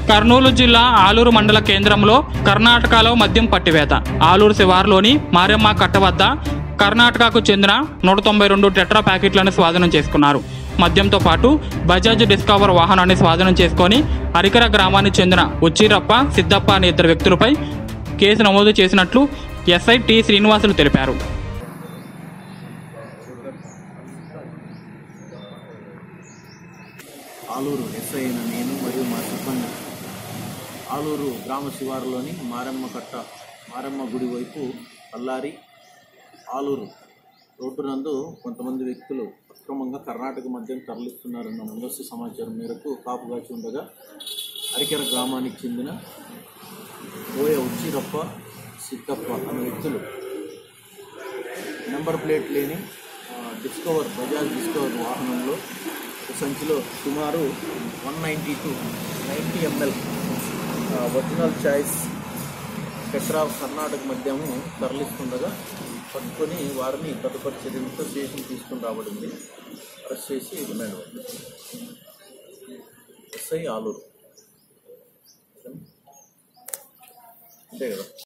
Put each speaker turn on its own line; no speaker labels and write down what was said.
కర్నూలు జిల్లా ఆలూరు మండల కేంద్రంలో కర్ణాటకలో మద్యం పట్టివేత ఆలూరు శివారులోని మారెమ్మ కట్ట వద్ద కర్ణాటకకు చెందిన నూట తొంభై రెండు టెట్రా ప్యాకెట్లను స్వాధీనం చేసుకున్నారు మద్యంతో పాటు బజాజ్ డిస్కవర్ వాహనాన్ని స్వాధీనం చేసుకొని అరికర గ్రామానికి చెందిన ఉచ్చిరప్ప సిద్దప్ప అనే ఇద్దరు వ్యక్తులపై కేసు నమోదు చేసినట్లు ఎస్ఐ టి శ్రీనివాసులు తెలిపారు
ఆలూరు ఎస్ఐ అయిన నేను మరియు మా సిబ్బంది ఆలూరు గ్రామ శివారులోని మారమ్మ కట్ట మారమ్మ గుడి వైపు అల్లారి ఆలూరు రోడ్డు నందు కొంతమంది వ్యక్తులు అక్రమంగా కర్ణాటక మద్యం తరలిస్తున్నారన్న ముందస్తు సమాచారం మేరకు కాపుగాచి ఉండగా అరికెర గ్రామానికి చెందిన బోయ ఉచ్చిరప్ప సిద్ధప్ప అనే వ్యక్తులు నెంబర్ ప్లేట్ లేని ఆ, డిస్కవర్ బజాజ్ డిస్కవర్ వాహనంలో ఒక సంచిలో సుమారు one ninety two ninety ML original choice పెట్రా కర్ణాటక మద్యము తరలిస్తుండగా పట్టుకొని వారిని తదుపరి చర్యలతో స్టేషన్ తీసుకుని రాబడింది అరెస్ట్ చేసి రిమాండ్ పంపించారు. ఎస్ఐ ఆలూరు అంతే కదా